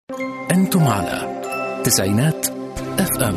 أنتم على تسعينات اف ام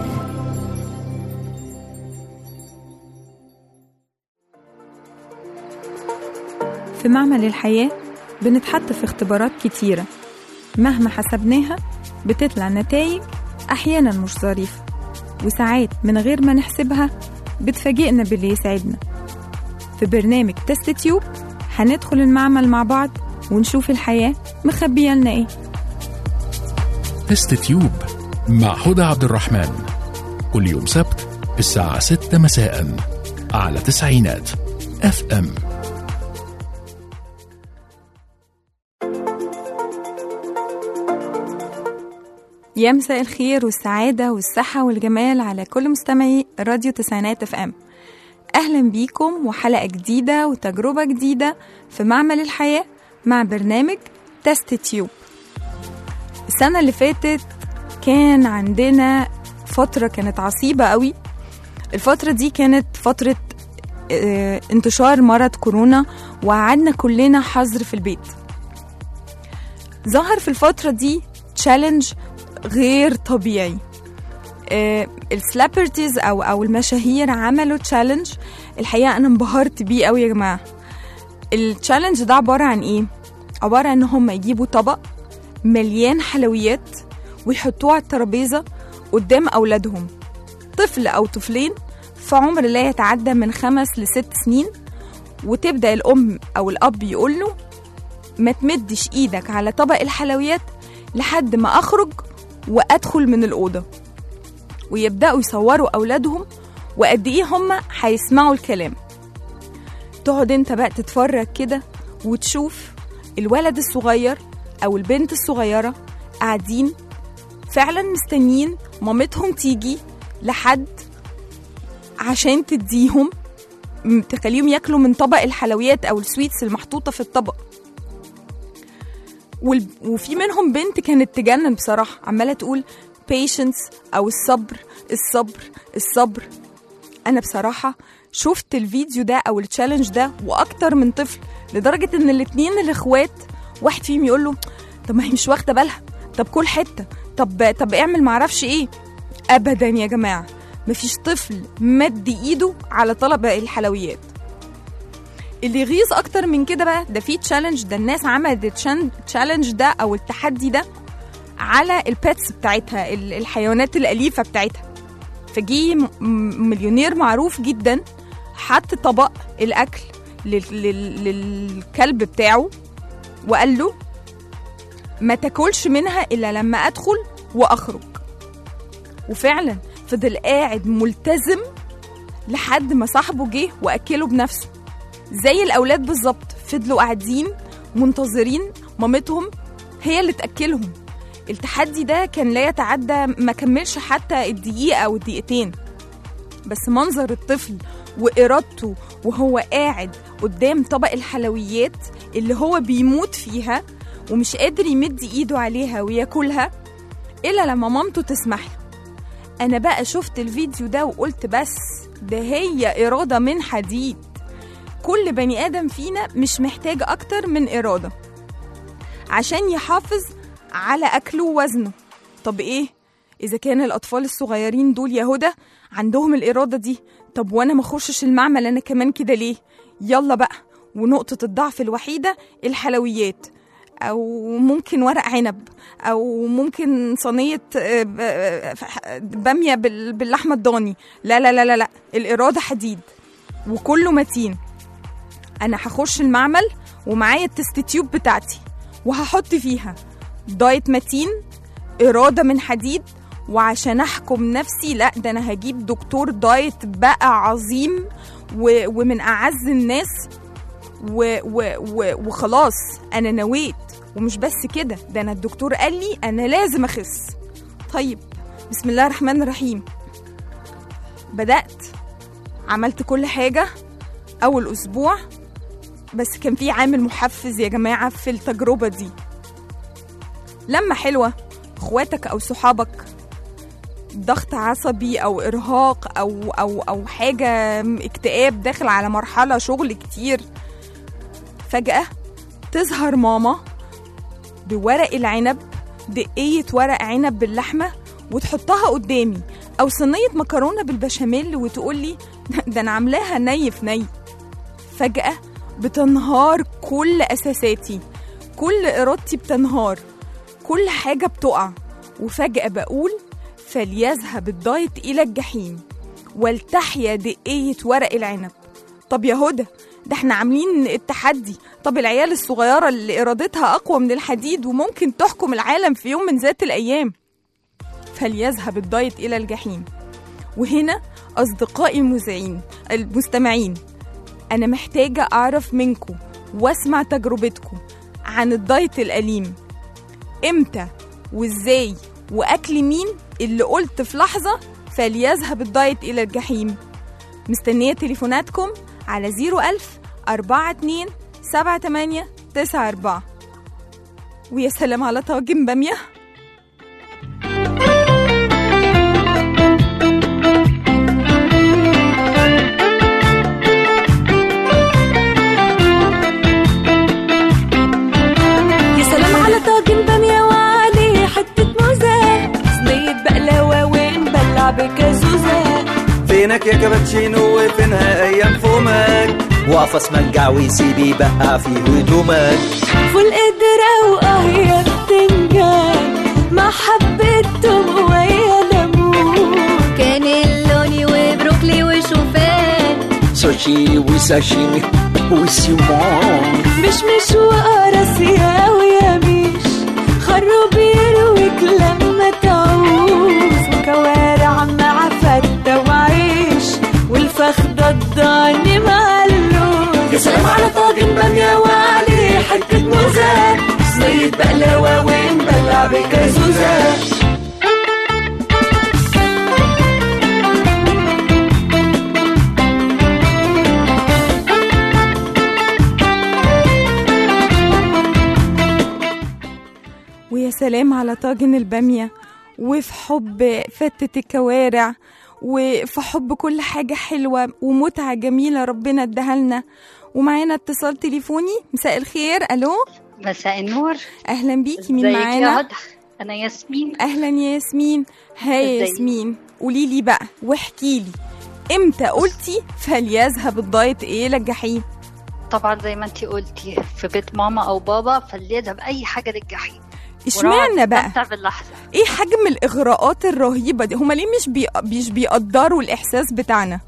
في معمل الحياة بنتحط في اختبارات كتيرة مهما حسبناها بتطلع نتائج أحيانا مش ظريفة وساعات من غير ما نحسبها بتفاجئنا باللي يسعدنا في برنامج تست تيوب هندخل المعمل مع بعض ونشوف الحياة مخبية لنا ايه تست تيوب مع هدى عبد الرحمن كل يوم سبت الساعة 6 مساء على تسعينات اف ام يا مساء الخير والسعادة والصحة والجمال على كل مستمعي راديو تسعينات اف ام أهلا بيكم وحلقة جديدة وتجربة جديدة في معمل الحياة مع برنامج تست تيوب السنة اللي فاتت كان عندنا فترة كانت عصيبة قوي الفترة دي كانت فترة آه، انتشار مرض كورونا وقعدنا كلنا حظر في البيت ظهر في الفترة دي تشالنج غير طبيعي آه، السليبرتيز او او المشاهير عملوا تشالنج الحقيقه انا انبهرت بيه قوي يا جماعه التشالنج ده عباره عن ايه عباره عن ان هم يجيبوا طبق مليان حلويات ويحطوه على الترابيزه قدام اولادهم طفل او طفلين في عمر لا يتعدى من خمس لست سنين وتبدا الام او الاب يقول له ما تمدش ايدك على طبق الحلويات لحد ما اخرج وادخل من الاوضه ويبداوا يصوروا اولادهم وقد ايه هم هيسمعوا الكلام تقعد انت بقى تتفرج كده وتشوف الولد الصغير او البنت الصغيره قاعدين فعلا مستنيين مامتهم تيجي لحد عشان تديهم م- تخليهم ياكلوا من طبق الحلويات او السويتس المحطوطه في الطبق وال... وفي منهم بنت كانت تجنن بصراحه عماله تقول patience او الصبر الصبر الصبر انا بصراحه شفت الفيديو ده او التشالنج ده واكتر من طفل لدرجه ان الاتنين الاخوات واحد فيهم يقول له طب ما هي مش واخده بالها طب كل حته طب طب اعمل معرفش ايه ابدا يا جماعه مفيش طفل مد ايده على طلب الحلويات اللي يغيظ اكتر من كده بقى ده في تشالنج ده الناس عملت التشالنج ده او التحدي ده على البيتس بتاعتها ال- الحيوانات الأليفة بتاعتها فجي م- م- مليونير معروف جدا حط طبق الأكل لل- لل- للكلب بتاعه وقال له ما تاكلش منها إلا لما أدخل وأخرج وفعلا فضل قاعد ملتزم لحد ما صاحبه جه وأكله بنفسه زي الأولاد بالظبط فضلوا قاعدين منتظرين مامتهم هي اللي تأكلهم التحدي ده كان لا يتعدى ما كملش حتى الدقيقة أو الدقيقتين بس منظر الطفل وإرادته وهو قاعد قدام طبق الحلويات اللي هو بيموت فيها ومش قادر يمد إيده عليها وياكلها إلا لما مامته تسمح له أنا بقى شفت الفيديو ده وقلت بس ده هي إرادة من حديد كل بني آدم فينا مش محتاج أكتر من إرادة عشان يحافظ على أكله ووزنه طب إيه؟ إذا كان الأطفال الصغيرين دول يا هدى عندهم الإرادة دي طب وأنا ما أخشش المعمل أنا كمان كده ليه؟ يلا بقى ونقطة الضعف الوحيدة الحلويات أو ممكن ورق عنب أو ممكن صينية آه، ب- آه، بامية بال- باللحمة الضاني لا لا لا لا لا الإرادة حديد وكله متين أنا هخش المعمل ومعايا التست تيوب بتاعتي وهحط فيها دايت متين إرادة من حديد وعشان أحكم نفسي لا ده أنا هجيب دكتور دايت بقى عظيم و... ومن أعز الناس و... و... و... وخلاص أنا نويت ومش بس كده ده أنا الدكتور قال لي أنا لازم أخس طيب بسم الله الرحمن الرحيم بدأت عملت كل حاجة أول أسبوع بس كان في عامل محفز يا جماعة في التجربة دي لما حلوة اخواتك او صحابك ضغط عصبي او ارهاق او او او حاجه اكتئاب داخل على مرحله شغل كتير فجاه تظهر ماما بورق العنب دقية ورق عنب باللحمة وتحطها قدامي أو صينية مكرونة بالبشاميل وتقولي ده أنا عاملاها ني في ني فجأة بتنهار كل أساساتي كل إرادتي بتنهار كل حاجة بتقع وفجأة بقول فليذهب الدايت إلى الجحيم ولتحيا دقية ورق العنب طب يا هدى ده احنا عاملين التحدي طب العيال الصغيرة اللي إرادتها أقوى من الحديد وممكن تحكم العالم في يوم من ذات الأيام فليذهب الدايت إلى الجحيم وهنا أصدقائي المذيعين المستمعين أنا محتاجة أعرف منكم وأسمع تجربتكم عن الدايت الأليم إمتى وإزاي وأكل مين اللي قلت في لحظة فليذهب الدايت إلى الجحيم مستنية تليفوناتكم على 01000 42 78 94 ويا سلام على طاجن بامية يا سلام على طاجن بامية وعليه حتة موزة صينية بقلاوة ونبلع بكازوزة فينك يا كابتشينو وفينها ايام فمك واقف اسمنجع ويسيب يبقع في هدومك فول قدرة واه يا بتنجان مع حبة توم ويا ليمون كانيلوني وبروكلي وشوفان سوشي وساشيمي وسيمون مش مش وقراصية ويا ميش خروب يرويك لما تعوز وكوارع مع فتة وعيش والفخدة الضاني مع اللوز يا سلام على طاجن بامية وعليه حتة موزة صينية بقلاوة ونبلع بكازوزة ويا سلام على طاجن البامية وفي حب فتة الكوارع وفي حب كل حاجة حلوة ومتعة جميلة ربنا اداها لنا ومعانا اتصال تليفوني مساء الخير الو مساء النور اهلا بيكي مين ازيك يا معانا هدى انا ياسمين اهلا يا ياسمين هاي يا ازيك؟ ياسمين قولي لي بقى واحكي لي امتى قلتي فليذهب الدايت ايه للجحيم طبعا زي ما انتي قلتي في بيت ماما او بابا فليذهب اي حاجه للجحيم اشمعنى بقى نستمتع باللحظه ايه حجم الاغراءات الرهيبه دي هما ليه مش بي... مش بيقدروا الاحساس بتاعنا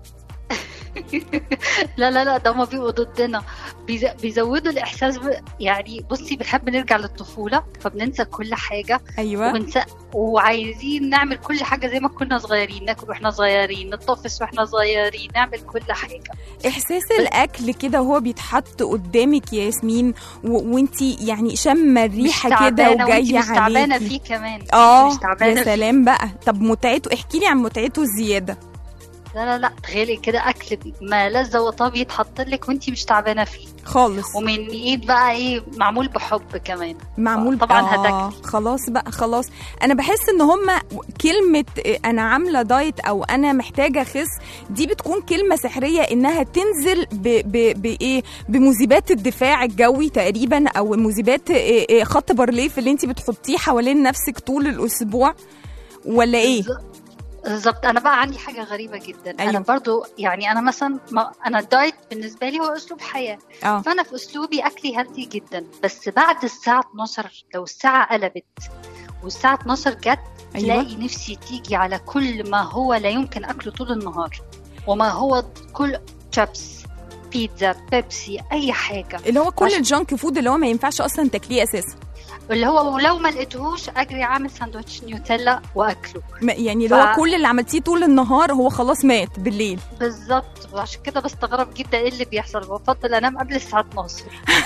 لا لا لا ده هما بيبقوا ضدنا بيز... بيزودوا الاحساس ب... يعني بصي بنحب نرجع للطفوله فبننسى كل حاجه ايوه وبنسى وعايزين نعمل كل حاجه زي ما كنا صغيرين ناكل واحنا صغيرين نطفس واحنا صغيرين نعمل كل حاجه احساس الاكل كده وهو بيتحط قدامك يا ياسمين و... وانتي يعني شامه الريحه كده تعبانة وانتي وجايه مش تعبانه عليكي فيه كمان اه مش تعبانه يا فيه. سلام بقى طب متعته احكي لي عن متعته الزياده لا لا لا تخيلي كده اكل ما لذ وطاب يتحط لك وانتي مش تعبانه فيه خالص ومن ايد بقى ايه معمول بحب كمان معمول طبعاً آه هتاكلي. خلاص بقى خلاص انا بحس ان هما كلمه انا عامله دايت او انا محتاجه اخس دي بتكون كلمه سحريه انها تنزل ب ب بايه بمذيبات الدفاع الجوي تقريبا او مذيبات إيه إيه خط بارليف اللي انت بتحطيه حوالين نفسك طول الاسبوع ولا ايه بالظبط انا بقى عندي حاجه غريبه جدا أيوة. انا برضو يعني انا مثلا ما انا الدايت بالنسبه لي هو اسلوب حياه اه فانا في اسلوبي اكلي هيلثي جدا بس بعد الساعه 12 لو الساعه قلبت والساعه 12 جت أيوة. تلاقي نفسي تيجي على كل ما هو لا يمكن اكله طول النهار وما هو كل شيبس بيتزا بيبسي اي حاجه اللي هو كل عشان- الجانك فود اللي هو ما ينفعش اصلا تاكليه اساسا اللي هو ولو ما لقيتهوش اجري اعمل ساندوتش نيوتيلا واكله ما- يعني اللي هو ف- كل اللي عملتيه طول النهار هو خلاص مات بالليل بالظبط وعشان كده بستغرب جدا ايه اللي بيحصل بفضل انام قبل الساعه 12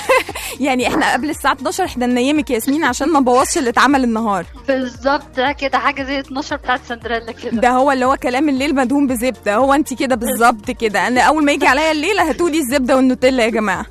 يعني احنا قبل الساعه 12 احنا ننيمك يا ياسمين عشان ما نبوظش اللي اتعمل النهار بالظبط ده كده حاجه زي 12 بتاعت سندريلا كده ده هو اللي هو كلام الليل مدهون بزبده هو انت كده بالظبط كده انا اول ما يجي عليا الليل هاتولي الزبده والنوتيلا يا جماعه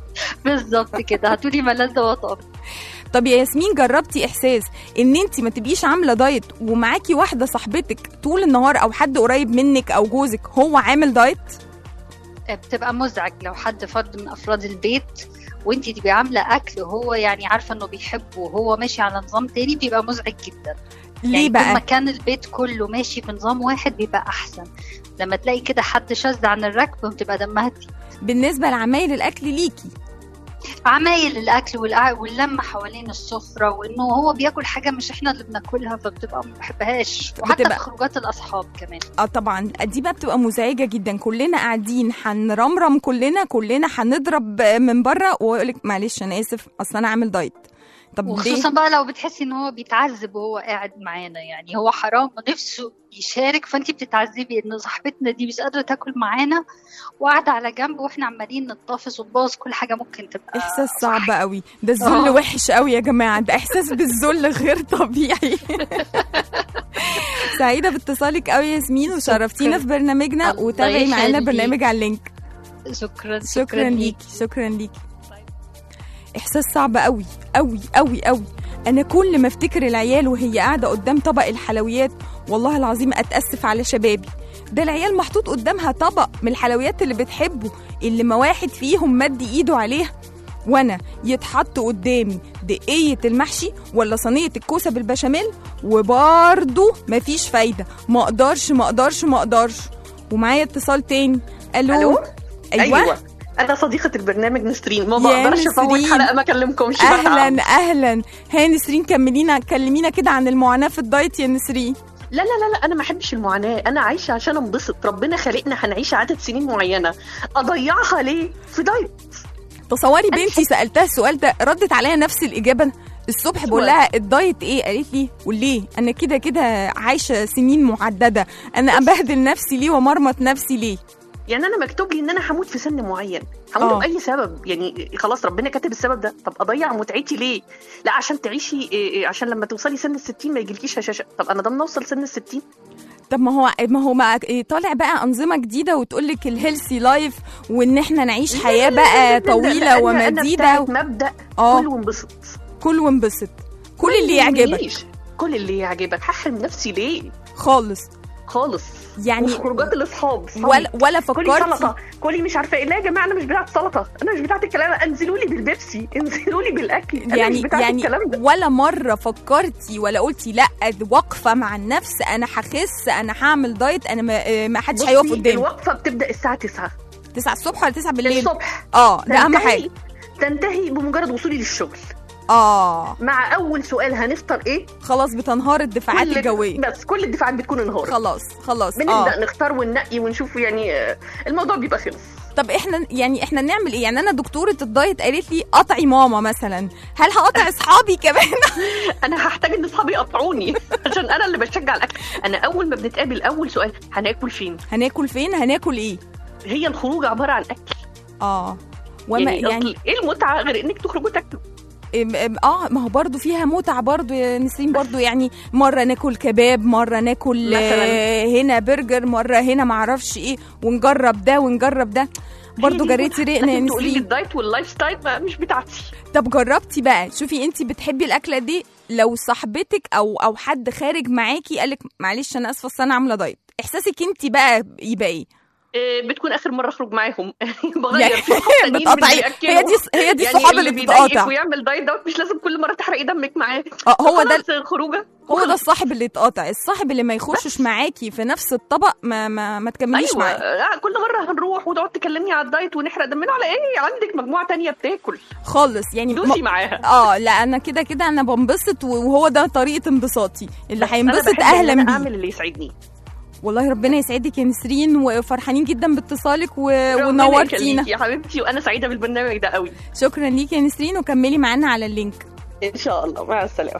بالظبط كده هاتولي ملذ وطاب طب يا ياسمين جربتي احساس ان انت ما تبقيش عامله دايت ومعاكي واحده صاحبتك طول النهار او حد قريب منك او جوزك هو عامل دايت بتبقى مزعج لو حد فرد من افراد البيت وانت تبقي عامله اكل وهو يعني عارفه انه بيحبه وهو ماشي على نظام تاني بيبقى مزعج جدا ليه يعني طول ما بقى كان البيت كله ماشي بنظام واحد بيبقى احسن لما تلاقي كده حد شاذ عن الركب بتبقى دمها تقيل بالنسبه لعمايل الاكل ليكي عمايل الاكل والقع- واللمه حوالين السفره وانه هو بياكل حاجه مش احنا اللي بناكلها فبتبقى ما بحبهاش وحتى بتبقى- في خروجات الاصحاب كمان اه طبعا دي بقى بتبقى مزعجه جدا كلنا قاعدين هنرمرم كلنا كلنا هنضرب من بره ويقول لك معلش انا اسف اصل انا عامل دايت طب وخصوصا ليه بقى لو بتحسي ان هو بيتعذب وهو قاعد معانا يعني هو حرام ونفسه يشارك فانت بتتعذبي ان صاحبتنا دي مش قادره تاكل معانا وقاعده على جنب واحنا عمالين نتطافس ونبوظ كل حاجه ممكن تبقى احساس صح. صعب قوي ده الذل آه. وحش قوي يا جماعه ده احساس بالذل غير طبيعي سعيده باتصالك قوي يا ياسمين وشرفتينا في برنامجنا الله وتابعي معانا يخليك. برنامج على اللينك شكرا شكرا ليكي شكرا ليكي احساس صعب قوي قوي قوي قوي انا كل ما افتكر العيال وهي قاعده قدام طبق الحلويات والله العظيم اتاسف على شبابي ده العيال محطوط قدامها طبق من الحلويات اللي بتحبه اللي ما واحد فيهم مد ايده عليها وانا يتحط قدامي دقية المحشي ولا صينية الكوسة بالبشاميل وبرضه مفيش فايدة ما اقدرش ما اقدرش ما اقدرش ومعايا اتصال تاني الو, ألو؟ ايوه, أيوة. انا صديقه البرنامج نسرين ما يا بقدرش افوت نسرين. حلقه ما اكلمكمش بقى. اهلا اهلا هاي نسرين كملينا كلمينا كده عن المعاناه في الدايت يا نسرين لا لا لا لا انا ما احبش المعاناه انا عايشه عشان انبسط ربنا خلقنا هنعيش عدد سنين معينه اضيعها ليه في دايت تصوري بنتي سالتها السؤال ده ردت عليا نفس الاجابه الصبح بقول لها الدايت ايه قالت لي وليه انا كده كده عايشه سنين معدده انا ابهدل نفسي ليه ومرمط نفسي ليه يعني انا مكتوب لي ان انا هموت في سن معين هموت آه. باي سبب يعني خلاص ربنا كاتب السبب ده طب اضيع متعتي ليه لا عشان تعيشي إيه إيه، عشان لما توصلي سن الستين ما يجيلكيش هشاشه طب انا ضمن اوصل سن الستين طب ما هو ما هو ما إيه طالع بقى انظمه جديده وتقول لك الهيلثي لايف وان احنا نعيش حياه بقى طويله ومديده و... مبدا آه. كل وانبسط كل وانبسط كل اللي يعجبك يهمنيش. كل اللي يعجبك هحرم نفسي ليه خالص خالص يعني وفي خروجات الاصحاب صحابي. ولا ولا كلي فكرتي سلطه كلي مش عارفه ايه لا يا جماعه انا مش بتاعه سلطه انا مش بتاعه الكلام انزلوا لي بالبيبسي انزلوا لي بالاكل انا مش يعني بتاعه يعني الكلام ده ولا مره فكرتي ولا قلتي لا دي واقفه مع النفس انا هخس انا هعمل دايت انا ما, ما حدش هيقف بصي، قدامي الوقفه بتبدا الساعه 9 9 الصبح ولا 9 بالليل الصبح اه ده اهم تنتهي- حاجه تنتهي بمجرد وصولي للشغل اه مع اول سؤال هنفطر ايه خلاص بتنهار الدفاعات كل- الجويه بس كل الدفاعات بتكون انهار خلاص خلاص بنبدا اه نختار وننقي ونشوف يعني آه، الموضوع بيبقى خلص طب احنا يعني احنا نعمل ايه يعني انا دكتوره الدايت قالت لي قطعي ماما مثلا هل هقطع اصحابي كمان انا هحتاج ان اصحابي يقطعوني عشان انا اللي بشجع الاكل انا اول ما بنتقابل اول سؤال هناكل فين هناكل فين هناكل ايه هي الخروج عباره عن اكل اه وما يعني, يعني يعني ايه المتعه غير انك تخرجوا تاكلوا ام- ام- اه ما هو برضو فيها متعة برضو يا نسرين برضو يعني مرة ناكل كباب مرة ناكل مثلاً. آه، هنا برجر مرة هنا معرفش ايه ونجرب ده ونجرب ده برضو هي دي جريتي المتعة. رقنا يا لكن تقولي لي نسرين الدايت واللايف ستايل ما مش بتاعتي طب جربتي بقى شوفي انت بتحبي الاكله دي لو صاحبتك او او حد خارج معاكي قالك معلش انا اسفه أصل انا عامله دايت احساسك انت بقى يبقى ايه إيه، بتكون اخر مره اخرج معاهم يعني بغير في صحاب تانيين من بتقطعي اللي بيأكلوا. هي دي هي دي يعني الصحاب اللي بيضايقك بتتقاطع ويعمل دايت دوت مش لازم كل مره تحرقي دمك معاه اه هو ده خلاص خروجه هو ده الصاحب اللي يتقاطع الصاحب اللي ما يخشش معاكي في نفس الطبق ما ما, ما تكمليش ايوه معاه لا كل مره هنروح وتقعد تكلمني على الدايت ونحرق دمنا على ايه عندك مجموعه تانية بتاكل خالص يعني دوسي م- معاها اه لا انا كده كده انا بنبسط وهو ده طريقه انبساطي اللي بس أنا هينبسط بحب إن اهلا أنا بيه اعمل اللي يسعدني والله ربنا يسعدك يا نسرين وفرحانين جدا باتصالك و... ربنا ونورتينا يخليكي يا حبيبتي وانا سعيده بالبرنامج ده قوي شكرا ليك يا نسرين وكملي معانا على اللينك ان شاء الله مع السلامه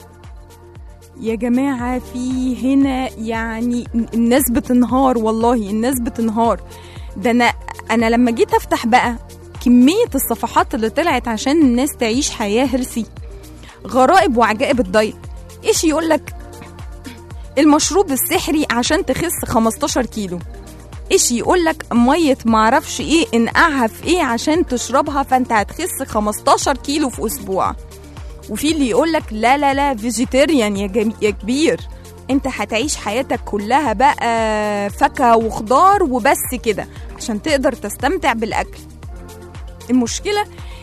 يا جماعة في هنا يعني الناس بتنهار والله الناس بتنهار ده أنا أنا لما جيت أفتح بقى كمية الصفحات اللي طلعت عشان الناس تعيش حياة هيلثي غرائب وعجائب الدايت إيش يقولك المشروب السحري عشان تخس 15 كيلو إيش يقولك مية معرفش إيه انقعها في إيه عشان تشربها فأنت هتخس 15 كيلو في أسبوع وفي اللي يقول لك لا لا لا فيجيتيريان يا, جمي... يا كبير انت هتعيش حياتك كلها بقى فاكهه وخضار وبس كده عشان تقدر تستمتع بالاكل المشكله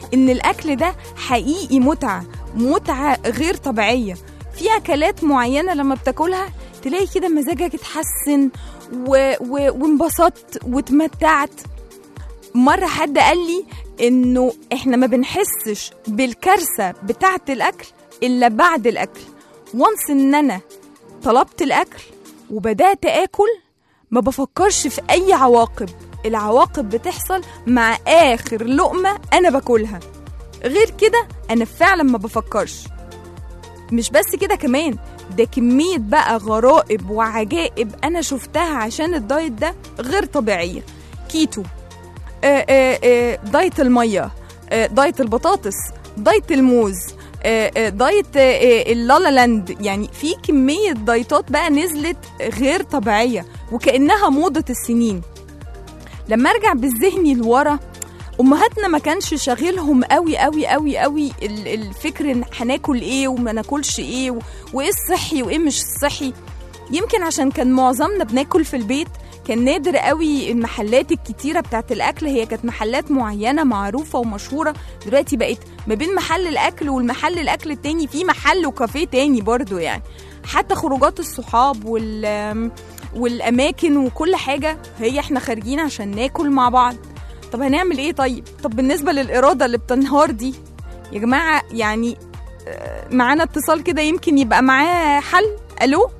ان الاكل ده حقيقي متعه متعه غير طبيعيه في اكلات معينه لما بتاكلها تلاقي كده مزاجك اتحسن و... و... وانبسطت واتمتعت مرة حد قال لي إنه إحنا ما بنحسش بالكارثة بتاعة الأكل إلا بعد الأكل وانس إن أنا طلبت الأكل وبدأت آكل ما بفكرش في أي عواقب العواقب بتحصل مع آخر لقمة أنا باكلها غير كده أنا فعلا ما بفكرش مش بس كده كمان ده كمية بقى غرائب وعجائب أنا شفتها عشان الدايت ده غير طبيعية كيتو آه، آه، آه، دايت المية آه، دايت البطاطس دايت الموز آه، آه، دايت آه، آه، اللالا لاند يعني في كمية دايتات بقى نزلت غير طبيعية وكأنها موضة السنين لما ارجع بالذهني لورا امهاتنا ما كانش شاغلهم قوي قوي قوي قوي ال- الفكر ان هناكل ايه وما ناكلش ايه و- وايه الصحي وايه مش الصحي يمكن عشان كان معظمنا بناكل في البيت كان نادر قوي المحلات الكتيرة بتاعت الأكل هي كانت محلات معينة معروفة ومشهورة دلوقتي بقت ما بين محل الأكل والمحل الأكل التاني في محل وكافيه تاني برضو يعني حتى خروجات الصحاب وال والأماكن وكل حاجة هي احنا خارجين عشان ناكل مع بعض طب هنعمل ايه طيب طب بالنسبة للإرادة اللي بتنهار دي يا جماعة يعني آه، معانا اتصال كده يمكن يبقى معاه حل ألو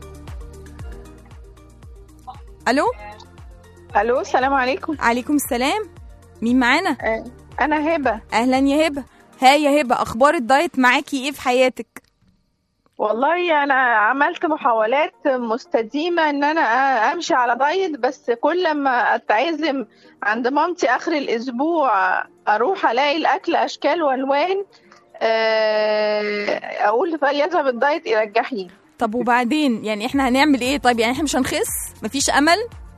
ألو الو السلام عليكم عليكم السلام مين معانا آه، انا هبه اهلا يا هبه ها يا هبه اخبار الدايت معاكي ايه في حياتك والله انا عملت محاولات مستديمه ان انا آه، امشي على دايت بس كل ما اتعزم عند مامتي اخر الاسبوع اروح الاقي الاكل اشكال والوان آه، اقول فليذهب الدايت الى الجحيم طب وبعدين يعني احنا هنعمل ايه طيب يعني احنا مش هنخس مفيش امل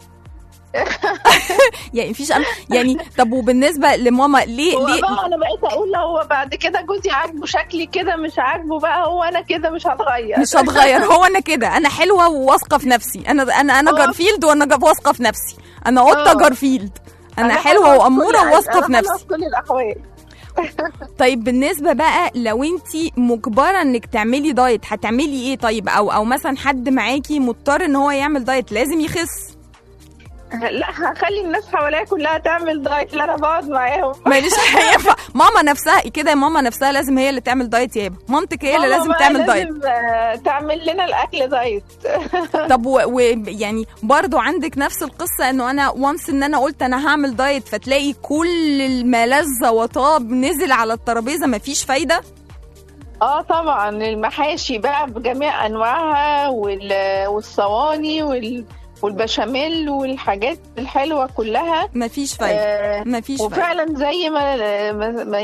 يعني مفيش امل يعني طب وبالنسبه لماما ليه هو ليه بقى انا بقيت اقول هو بعد كده جوزي عاجبه شكلي كده مش عاجبه بقى هو انا كده مش هتغير مش هتغير هو انا كده انا حلوه وواثقه في نفسي انا انا انا آه. جارفيلد وانا جا- واثقه في نفسي انا قطه آه. جارفيلد انا حلوه حلوة في كل واموره حاجة. وواثقه أنا في حلوة نفسي في كل الاحوال طيب بالنسبة بقى لو انت مجبرة انك تعملي دايت هتعملي ايه طيب او او مثلا حد معاكي مضطر ان هو يعمل دايت لازم يخس لا هخلي الناس حواليا كلها تعمل دايت لا انا بقعد معاهم ماليش هينفع ماما نفسها كده يا ماما نفسها لازم هي اللي تعمل دايت يا هبه مامتك هي اللي ماما لازم بقى تعمل دايت لازم آه، تعمل لنا الاكل دايت طب ويعني و... يعني برضو عندك نفس القصة انه انا وانس ان انا قلت انا هعمل دايت فتلاقي كل الملذ وطاب نزل على الترابيزة مفيش فايدة اه طبعا المحاشي بقى بجميع انواعها وال- والصواني وال- والبشاميل والحاجات الحلوه كلها مفيش فايدة آه مفيش فايدة وفعلا زي ما ما- ما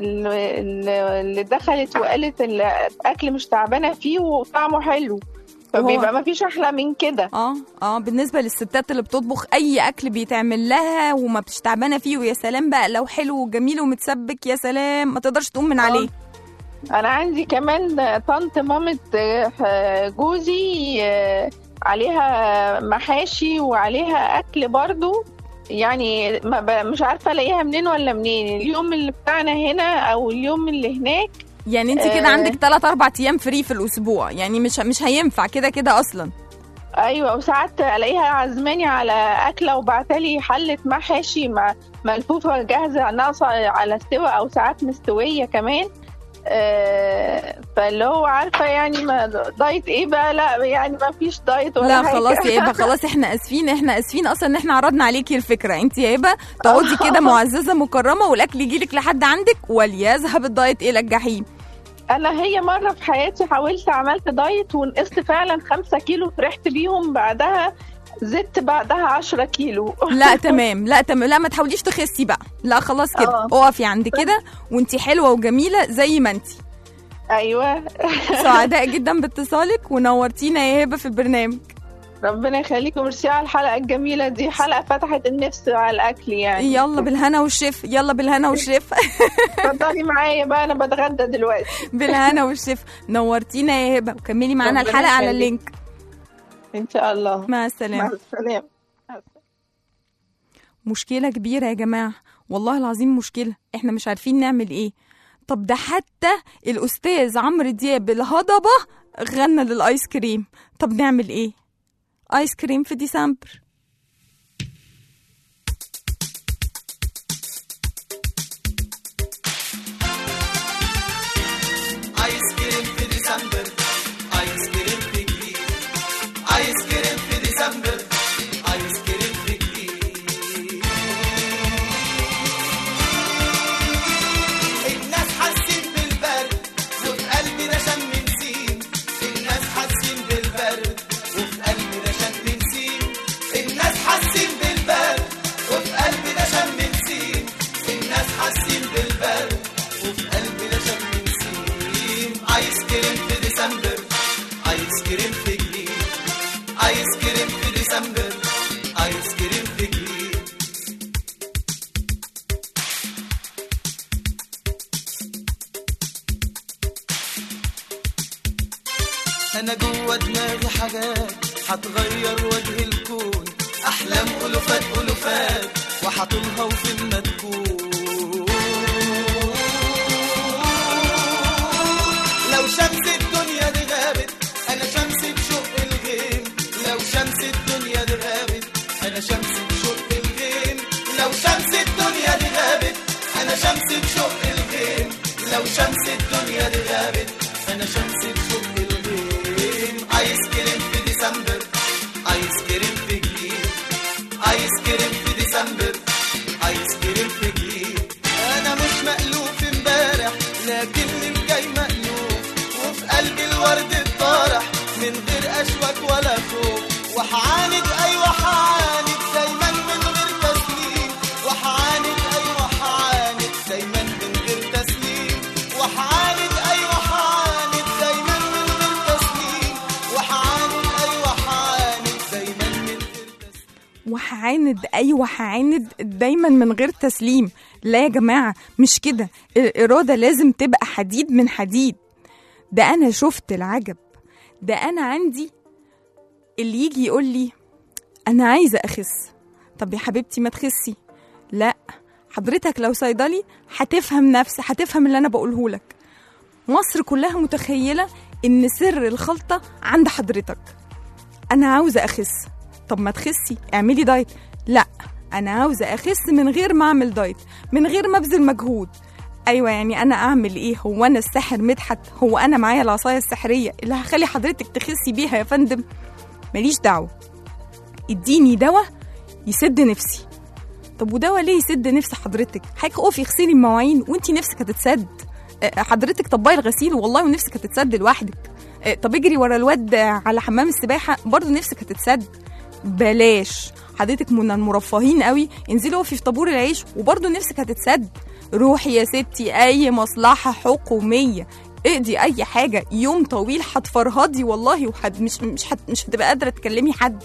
اللي اللي دخلت وقالت الاكل مش تعبانه فيه وطعمه حلو فبيبقى ما فيش احلى من كده اه اه بالنسبه للستات اللي بتطبخ اي اكل بيتعمل لها وما بتش تعبانه فيه ويا سلام بقى لو حلو وجميل ومتسبك يا ما تقدرش تقوم من عليه انا عندي كمان طنط مامة آه، جوزي آه، عليها محاشي وعليها اكل برضو يعني ما ب- مش عارفه الاقيها منين ولا منين اليوم اللي بتاعنا هنا او اليوم اللي هناك يعني انت كده آه. عندك 3 4 ايام فري في الاسبوع يعني مش مش هينفع كده كده اصلا ايوه وساعات الاقيها عزماني على اكله وبعتلي حله محاشي مع- ملفوفه جاهزه ناقصه على استوى او ساعات مستويه كمان آه، فاللي هو عارفه يعني ما دايت ايه بقى لا يعني ما فيش دايت ولا لا حاجة. خلاص يا هبه خلاص احنا اسفين احنا اسفين اصلا ان احنا عرضنا عليكي الفكره انت يا هبه تقعدي كده معززه مكرمه والاكل يجيلك لحد عندك وليذهب الدايت الى الجحيم انا هي مره في حياتي حاولت عملت دايت ونقصت فعلا خمسة كيلو فرحت بيهم بعدها زدت بعدها عشرة كيلو لا تمام لا تمام لا ما تحاوليش تخسي بقى لا خلاص كده آه. اقفي عند كده وانت حلوه وجميله زي ما انت ايوه سعداء جدا باتصالك ونورتينا يا هبه في البرنامج ربنا يخليكم ميرسي على الحلقه الجميله دي حلقه فتحت النفس على الاكل يعني يلا بالهنا والشف يلا بالهنا والشف اتفضلي معايا بقى انا بتغدى دلوقتي بالهنا والشف نورتينا يا هبه وكملي معانا ربنا الحلقه على يخليك. اللينك ان شاء الله مع مع السلامه السلامه مشكلة كبيرة يا جماعة والله العظيم مشكلة احنا مش عارفين نعمل ايه طب ده حتى الأستاذ عمرو دياب الهضبة غنى للآيس كريم طب نعمل ايه آيس كريم في ديسمبر ايس كريم في ديسمبر ايس كريم في جديد ايس كريم في ديسمبر ايس كريم في جديد الناس حاسين بالبرد وفي قلبنا شم نسيم الناس حاسين بالبرد وفي قلبنا شم نسيم الناس حاسين بالبرد وفي قلبنا شم نسيم الناس حاسين بالبرد وفي قلبنا شم نسيم ايس كريم في ديسمبر ايس كريم في جليد ايس كريم في ديسمبر ايس كريم في جليد انا جوه دماغي حاجات هتغير وجه الكون احلام الوفات الوفات وحطولها وفين ما تكون لو شمس الدنيا دي غابت انا شمس بشق الغيم لو شمس الدنيا دي غابت انا شمس بشق الغيم لو شمس الدنيا دي غابت انا شمس بشق الغيم لو شمس الدنيا دي غابت انا شمس بشق الغيم ايس كريم في ديسمبر ايس كريم في جليد ايس كريم في ديسمبر ايس كريم في جليد انا مش مألوف امبارح لكن اللي جاي مألوف وفي قلبي الورد الطارح من غير اشواك ولا خوف وحعاند ايوه حعاند دايما من غير تسليم وحعاند ايوه حعاند دايما من غير تسليم وحعاند ايوه حعاند دايما من غير تسليم وحعاند ايوه حعاند دايما من غير تسليم وهعاند ايوه هعاند دايما من غير تسليم لا يا جماعه مش كده الاراده لازم تبقى حديد من حديد ده انا شفت العجب ده انا عندي اللي يجي يقول لي انا عايزه اخس طب يا حبيبتي ما تخسي لا حضرتك لو صيدلي هتفهم نفسي هتفهم اللي انا بقوله لك مصر كلها متخيله ان سر الخلطه عند حضرتك انا عاوزه اخس طب ما تخسي اعملي دايت لا انا عاوزه اخس من غير ما اعمل دايت من غير ما ابذل مجهود ايوه يعني انا اعمل ايه هو انا الساحر مدحت هو انا معايا العصايه السحريه اللي هخلي حضرتك تخسي بيها يا فندم ماليش دعوه اديني دواء يسد نفسي طب ودواء ليه يسد نفس حضرتك هيقفي اغسلي المواعين وانتي نفسك هتتسد أه، حضرتك طبقي الغسيل والله ونفسك هتتسد لوحدك أه، طب اجري ورا الواد على حمام السباحه برضه نفسك هتتسد بلاش حضرتك من المرفهين قوي انزلي اقفي في طابور العيش وبرضه نفسك هتتسد روحي يا ستي اي مصلحه حكوميه اقضي اي حاجه يوم طويل هتفرهدي والله وحد مش مش هت مش هتبقى قادره تكلمي حد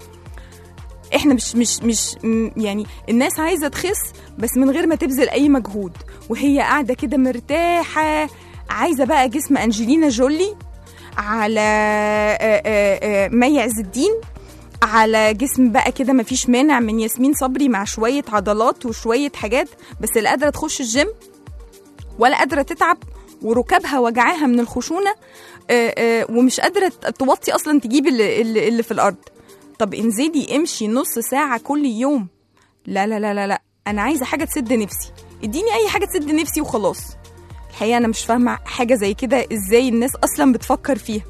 احنا مش مش مش م- يعني الناس عايزه تخس بس من غير ما تبذل اي مجهود وهي قاعده كده مرتاحه عايزه بقى جسم انجلينا جولي على آه، آه، آه، مي عز الدين على جسم بقى كده مفيش مانع من ياسمين صبري مع شويه عضلات وشويه حاجات بس لا قادره تخش الجيم ولا قادره تتعب وركابها وجعاها من الخشونه آه، آه، ومش قادره توطي اصلا تجيب اللي, اللي اللي في الارض طب انزلي امشي نص ساعه كل يوم لا لا لا لا لا انا عايزه حاجه تسد نفسي اديني اي حاجه تسد نفسي وخلاص الحقيقه انا مش فاهمه حاجه زي كده ازاي الناس اصلا بتفكر فيها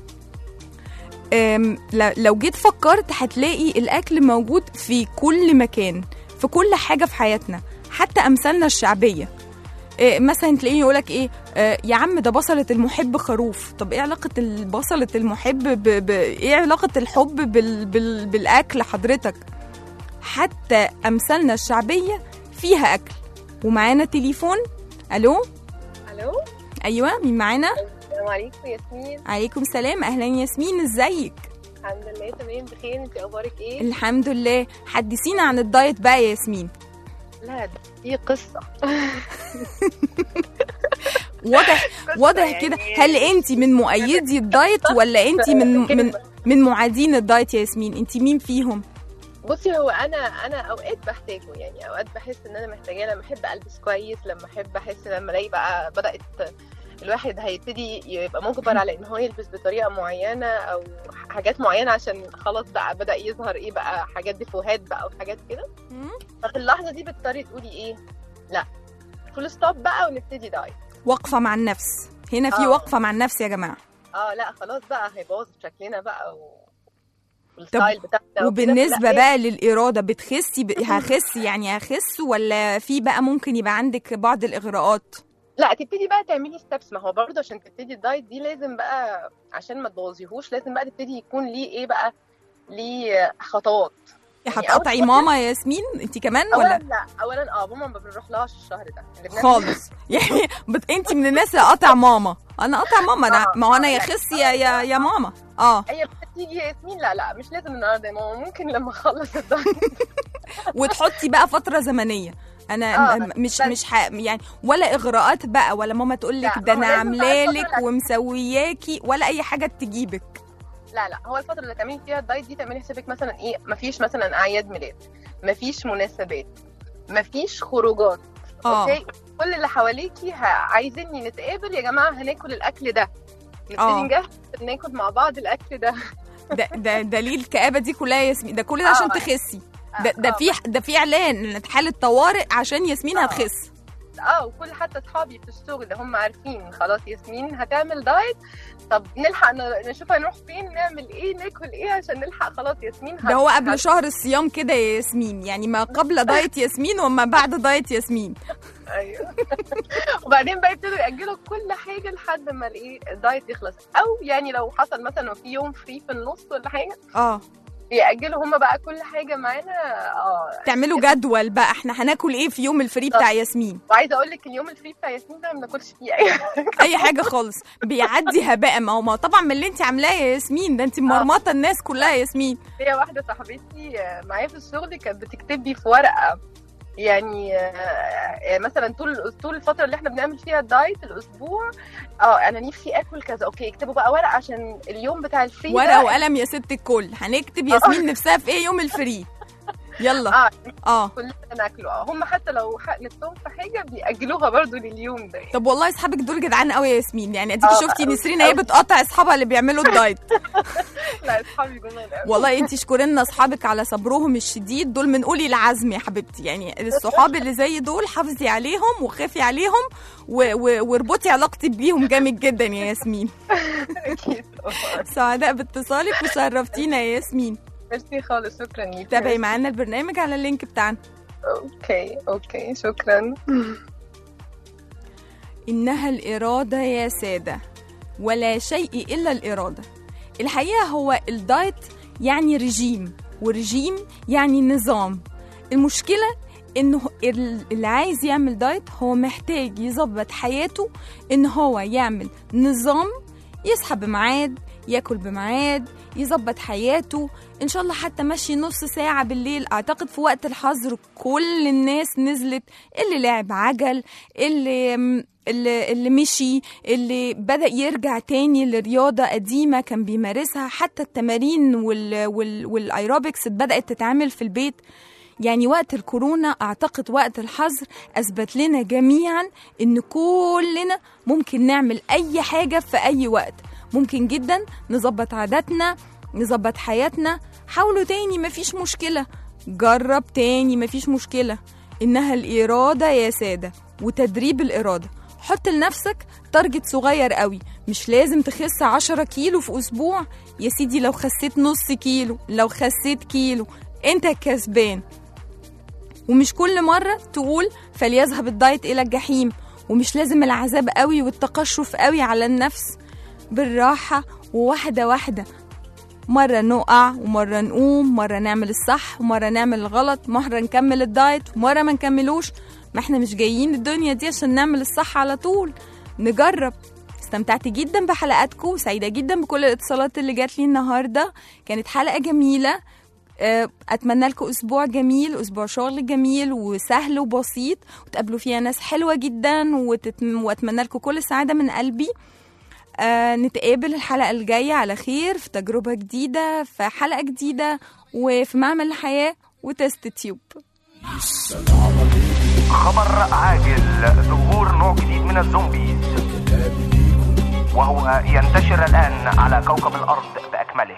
أم، ل- لو جيت فكرت هتلاقي الاكل موجود في كل مكان في كل حاجه في حياتنا حتى امثالنا الشعبيه إيه مثلا تلاقيه يقولك ايه آه يا عم ده بصلة المحب خروف طب ايه علاقة البصلة المحب ب... ب... ايه علاقة الحب بال... بال... بالاكل حضرتك حتى امثالنا الشعبية فيها اكل ومعانا تليفون الو الو ايوه مين معانا السلام عليكم ياسمين عليكم السلام اهلا ياسمين ازيك الحمد لله تمام بخير انت اخبارك ايه الحمد لله حدثينا عن الدايت بقى يا ياسمين لا دي قصه واضح واضح يعني- كده هل انت من مؤيدي الدايت ولا انت من من من معادين الدايت يا ياسمين انت مين فيهم بصي هو انا انا اوقات بحتاجه يعني اوقات بحس ان انا محتاجاه لما احب البس كويس لما احب احس لما الاقي بقى بدات الواحد هيبتدي يبقى مجبر على ان هو يلبس بطريقه معينه او حاجات معينه عشان خلاص بقى بدا يظهر ايه بقى حاجات ديفوهات بقى وحاجات كده مم. ففي اللحظه دي بتضطري تقولي ايه لا فول ستوب بقى ونبتدي دايت وقفه مع النفس هنا في آه. وقفه مع النفس يا جماعه اه لا خلاص بقى هيبوظ شكلنا بقى و... والستايل بتاعنا وكده. وبالنسبه لا، بقى للاراده بتخسي ب... هخس يعني هخس ولا في بقى ممكن يبقى عندك بعض الاغراءات لا تبتدي بقى تعملي ستبس ما هو برضه عشان تبتدي الدايت دي لازم بقى عشان ما تبوظيهوش لازم بقى تبتدي يكون ليه ايه بقى ليه خطوات يا يعني هتقطعي أول ماما يا ياسمين انت كمان اولا ولا لا اولا اه ماما ما بنروحلهاش الشهر ده اللي بنعمل- خالص يعني بت... انت من الناس اللي قطع ماما انا قطع ماما انا آه، ما هو انا آه، يا لا، خس يا يا يا ماما اه هي بتيجي ياسمين لا لا مش لازم النهارده يا ماما ممكن لما اخلص الدايت وتحطي بقى فتره زمنيه انا آه، م- مش بس- مش ح... يعني ولا اغراءات بقى ولا ماما تقول لك لا، ده هو انا لازم عامله بقى الفترة لك الأخيرة. ومسوياكي ولا اي حاجه تجيبك لا لا هو الفتره اللي تعملي فيها الدايت دي تعملي حسابك مثلا ايه مفيش مثلا اعياد ميلاد مفيش مناسبات مفيش خروجات اه اوكي كل اللي حواليكي ه- عايزيني نتقابل يا جماعه هناكل الاكل ده آه. نبتدي نجهز ناكل مع بعض الاكل ده ده ده دليل الكآبة دي كلها يا ياسمين ده كل ده عشان آه. تخسي ده ده آه، في ده في اعلان ان حاله طوارئ عشان ياسمين آه. هتخس اه وكل حتى اصحابي في الشغل هم عارفين خلاص ياسمين هتعمل دايت طب نلحق ن- نشوف هنروح فين نعمل ايه ناكل ايه عشان نلحق خلاص ياسمين ده هو هت- قبل هت- شهر الصيام كده يا ياسمين يعني ما قبل دايت ياسمين وما بعد دايت ياسمين ايوه وبعدين بقى يبتدوا ياجلوا كل حاجه لحد ما الايه الدايت يخلص او يعني لو حصل مثلا في يوم فري في النص ولا حاجه اه بيأجلوا هم بقى كل حاجه معانا اه تعملوا جدول بقى احنا هناكل ايه في يوم الفري بتاع ياسمين وعايزه اقول لك اليوم الفري بتاع ياسمين ده ما بناكلش فيه اي حاجه اي حاجه خالص بيعدي هباء ما هو ما هو طبعا من اللي انت عاملاه يا ياسمين ده انت مرمطه الناس كلها يا ياسمين هي واحده صاحبتي آه، معايا في الشغل كانت بتكتب لي في ورقه يعني آه، آه، مثلا طول طول الفتره اللي احنا بنعمل فيها الدايت الاسبوع اه انا نفسي اكل كذا اوكي اكتبوا بقى ورقه عشان اليوم بتاع الفري ورقه ده وقلم يا ست الكل هنكتب ياسمين نفسها في ايه يوم الفري يلا اه اه كلنا ناكله اه هم حتى لو ح- نفسهم في حاجه بيأجلوها برضو لليوم ده طب والله اصحابك دول جدعان قوي يا ياسمين يعني اديكي آه، شفتي أوي، نسرين اهي أوي. بتقطع اصحابها اللي بيعملوا الدايت لا اصحابي جمال قوي والله انت اشكري لنا اصحابك على صبرهم الشديد دول من قولي العزم يا حبيبتي يعني الصحاب اللي زي دول حافظي عليهم وخافي عليهم و- و- واربطي علاقتك بيهم جامد جدا يا ياسمين اكيد طبعاً. سعداء باتصالك وشرفتينا يا ياسمين ميرسي خالص شكرا ليك تابعي معانا البرنامج على اللينك بتاعنا اوكي اوكي شكرا إنها الإرادة يا سادة ولا شيء إلا الإرادة الحقيقة هو الدايت يعني رجيم ورجيم يعني نظام المشكلة إنه ال- اللي عايز يعمل دايت هو محتاج يظبط حياته إن هو يعمل نظام يصحى بميعاد ياكل بميعاد يظبط حياته ان شاء الله حتى مشي نص ساعة بالليل اعتقد في وقت الحظر كل الناس نزلت اللي لعب عجل اللي اللي, اللي مشي اللي بدأ يرجع تاني لرياضة قديمة كان بيمارسها حتى التمارين وال وال والايروبكس بدأت تتعمل في البيت يعني وقت الكورونا اعتقد وقت الحظر اثبت لنا جميعا ان كلنا ممكن نعمل اي حاجه في اي وقت ممكن جدا نظبط عاداتنا نظبط حياتنا حاولوا تاني مفيش مشكله جرب تاني مفيش مشكله انها الاراده يا ساده وتدريب الاراده حط لنفسك تارجت صغير قوي مش لازم تخس 10 كيلو في اسبوع يا سيدي لو خسيت نص كيلو لو خسيت كيلو انت كسبان ومش كل مرة تقول فليذهب الدايت إلى الجحيم ومش لازم العذاب قوي والتقشف قوي على النفس بالراحة وواحدة واحدة مرة نقع ومرة نقوم مرة نعمل الصح ومرة نعمل الغلط مرة نكمل الدايت ومرة ما نكملوش ما احنا مش جايين الدنيا دي عشان نعمل الصح على طول نجرب استمتعت جدا بحلقاتكم سعيدة جدا بكل الاتصالات اللي جات لي النهاردة كانت حلقة جميلة آه، اتمنى لكم اسبوع جميل اسبوع شغل جميل وسهل وبسيط وتقابلوا فيها ناس حلوه جدا وتت... واتمنى لكم كل السعاده من قلبي آه نتقابل الحلقة الجاية على خير في تجربة جديدة في حلقة جديدة وفي معمل الحياة وتست تيوب خبر عاجل ظهور نوع جديد من الزومبيز وهو ينتشر الآن على كوكب الأرض بأكمله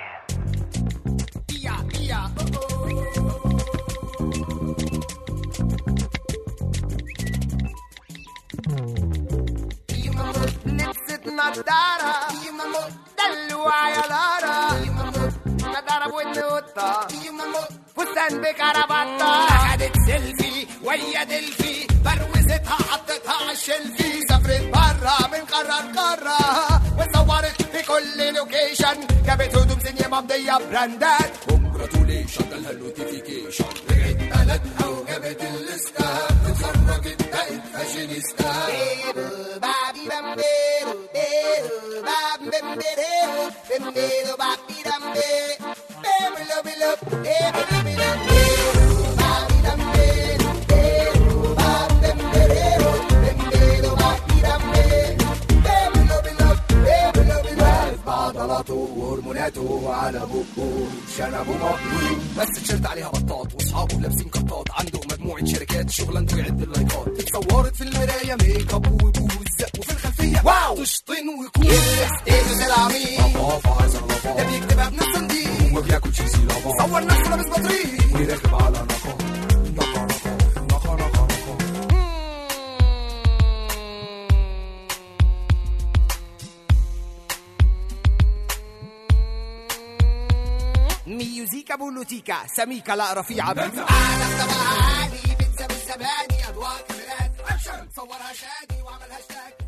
لبست نضارة دلوع يا لارا نضارة بودن قطة فستان بكرافطة أخدت سيلفي ويا دلفي بروزتها حطتها على الشلفي سافرت برا من قارة لقارة وصورت في كل لوكيشن جابت هدوم سينيا ممضية براندات كونجراتوليشن جالها النوتيفيكيشن رجعت بلدها وجابت الليستة اتخرجت بقت فاشينيستا بابي بامبيرو بيرو باب بامبيرو بامبيرو بابي دامبي بيرو بيلو بيرو بيلو بيرو بابي دامبيرو بيرو باب بامبيرو بامبيرو بابي دامبي بيرو بيلو بيرو بيلو بعضلاته وهرموناته على بقه شنبه مقلوب بس تيشيرت عليها بطاط واصحابه لابسين كطات عنده مجموعه شركات شغلانته يعد اللايكات اتصورت في المرايه ميك اب وبوز وفي الخلفيه واو تشطين وكوز ايه ده العميل ده بيكتبها بنفس الدين وبياكل شيزي لافا صور نفسه لابس بطريق ويركب على نقا نقا نقا نقا نقا نقا ميوزيكا بولوتيكا سميكا لا رفيعة بنت أعلى طبعا عالي بنسى بالزبادي أضواء كاميرات أكشن صورها شادي وعمل هاشتاج